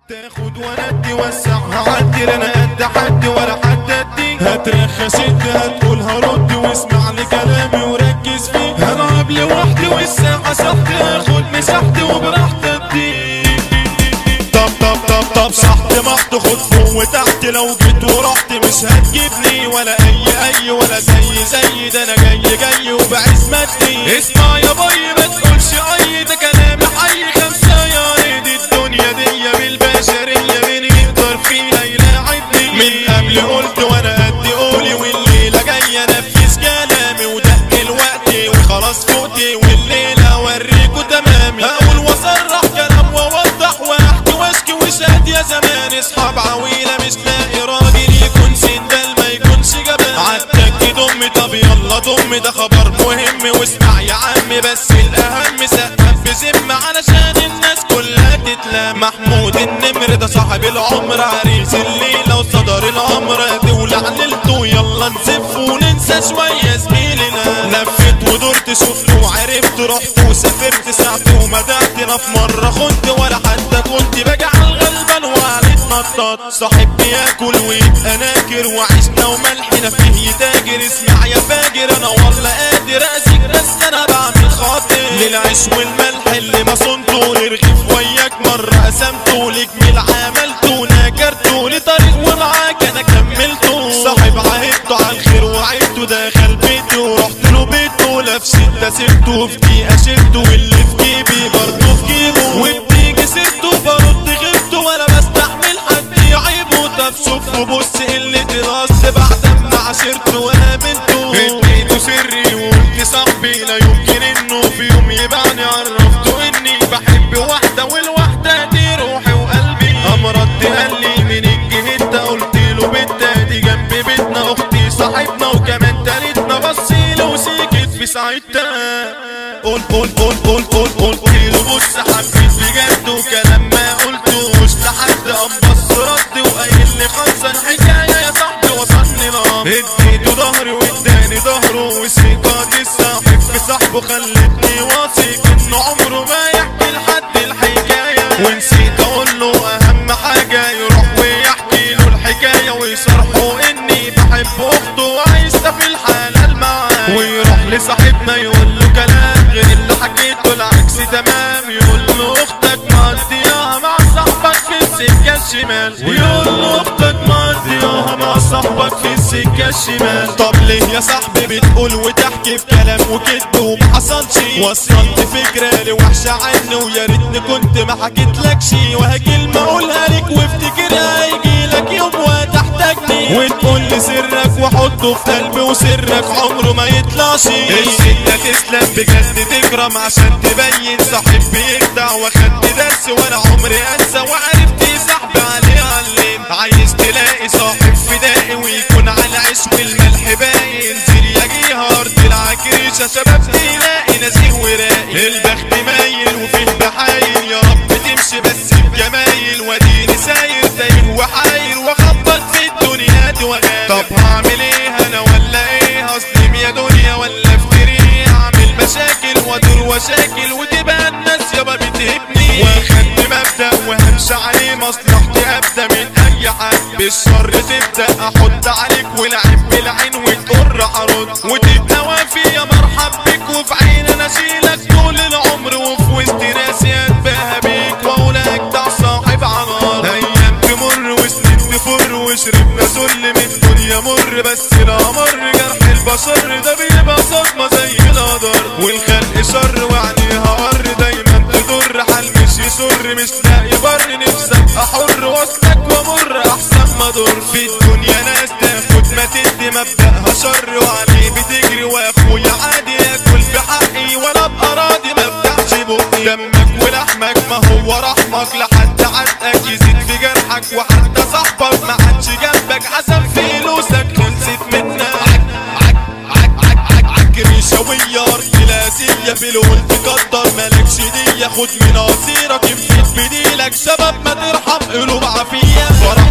تاخد وانا ادي وسع هعدي انا قد حد ولا حد ادي هترخص انت هتقول هرد واسمع لكلامي وركز فيه هلعب لوحدي والساعة سحت هاخد مساحتي وبراحتي ادي طب طب طب طب صحت محت خد فوق وتحت لو جيت ورحت مش هتجيبني ولا اي اي ولا زي زي ده انا جاي جاي وبعز مادي اسمع يا باي ما تقولش اي ده كلامي حي خمسة يا ريت الدنيا دي بالبشرية مين يقدر فيها يلاعبني من قبل قلت وانا قد قولي والليلة جاية انفذ كلامي ودق الوقت وخلاص فوتي والليلة اوريكوا تمامي اقول واصرح كلام واوضح واحكي واشكي وشاد يا زمان اصحاب عويلة مش لاقي راجل يكون سندال ما يكونش جبان عالتك دم طب يلا دم ده خبر مهم واسمع يا عم بس الاهم سقف بذمة علشان الناس كلها تتلام محمود النمر ده صاحب العمر عريس الليلة وصدر الامر دولة عللته يلا نزف وننسى شوية زميلنا لفت ودرت شفت وعرفت رحت وسافرت ساعت ومدعت في مرة خنت ولا حتى كنت باجي على الغلبان وعليت نطاط صاحب بياكل ويبقى ناكر وعشنا وملحنا فيه يتاجر اسمع يا فاجر انا والله قادر اسيك بس انا بعمل خاطر للعيش والملح اللي ما صنته لرغيف وياك مرة قسمته لجميل عملته نكرته لطريق ومعاك انا كملته صاحب عهدته على الخير وعدته دخل بيته ورحت له بيته لفشت سبته في دقيقة شلته واللي في جيبي برضه في جيبه وبتيجي سيرته برد غيبته ولا بستحمل حد يعيبه طب شوف وبص قلة القص بعد ما عشرته وقابلته اديته سري وقلت صاحبي لا يمكن انه في يوم يبعني عرفته اني بحب واحدة والواحدة دي روحي وقلبي قام رد قال لي من الجهة ده قلت له بنت دي جنب بيتنا اختي صاحبنا وكمان تالتنا بصيله وسكت في ساعتها قول قول قول قول قول قول قلت له بص حبيت بجد وكلام ما قلتوش لحد قام بص رد وقايل لي خلص الحكايه يا صاحبي وصلني نار اديته ظهري واداني ظهره وثقة الصاحب في صاحبه خلتني واثق انه عمره ما يحكي لحد الحكايه ونسيت اقول له اهم حاجه يروح ويحكي له الحكايه ويصرحه اني بحب اخته وعايزة في الحلال معاه ويروح لصاحبنا يقول له كلام غير اللي حكيته العكس تمام يقول له اختك مقضياها مع صاحبك في السكه الشمال ويقول له اختك مقضياها مع صاحبك في السكه الشمال طب ليه يا صاحبي بتقول وتحكي في كلام وكذب وما حصلش وصلت فكره لي وحشه عني ويا ريتني كنت ما حكيتلكش وهي كلمه اقولها لك وافتكرها هيجي لك يوم وتحتاجني وتقول لي سرك وحطه في قلبي وسرك عمره ما يطلعش الستة تسلم بجد تكرم عشان تبين صاحب بيخدع واخدت درس وانا عمري انسى وعرفت صاحبي عليه علم عايز تلاقي صاحب فدائي ويكون على عيش والملح باين انزل يا جيها ارض العكريشة شباب تلاقي نزيه وراقي البخت مايل وفيه بحايل يا رب تمشي بس بجمايل واديني ساير تايه وحاير واخبط في الدنيا دي وغالي طب هعمل ايه انا ولا ايه اصلي يا دنيا ولا افتري اعمل مشاكل وادور وشاكل وتبقى الناس يابا بتهبني واخدت مبدأ وهمشي عليه مصلحتي ابدا من اي حد بالشر تبدا احط عليك والعب بالعين وتقر هرد وتبقى وافي يا مرحب بك وفي عين انا اشيلك طول العمر وفي وسط ناسي اتباهى بيك واقولك ده صاحب عمار ايام تمر وسنين تفر وشربنا ذل من الدنيا مر بس لا مر جرح البشر ده بيبقى صدمة زي القدر والخلق شر وعليها قر دايما تضر حال مش يسر مش لاقي بر نفسك احر وسطك ومر احسن ما ضر في الدنيا ناس تاخد ما تدي مبدأها شر وعليه بتجري واخويا عادي ياكل في حقي ولا ابقى راضي ما افتحش بقي دمك ولحمك ما هو رحمك لحد عدك يزيد في جرحك وحتى صاحبك ما عادش جنبك حسب فلوسك خلصت منك عك عك عك عك عك ريشاوية ارض لاسية في الهول تقدر مالكش دية خد من قصيرك ينفد بديلك شباب ما ترحم قلوب عافية فرح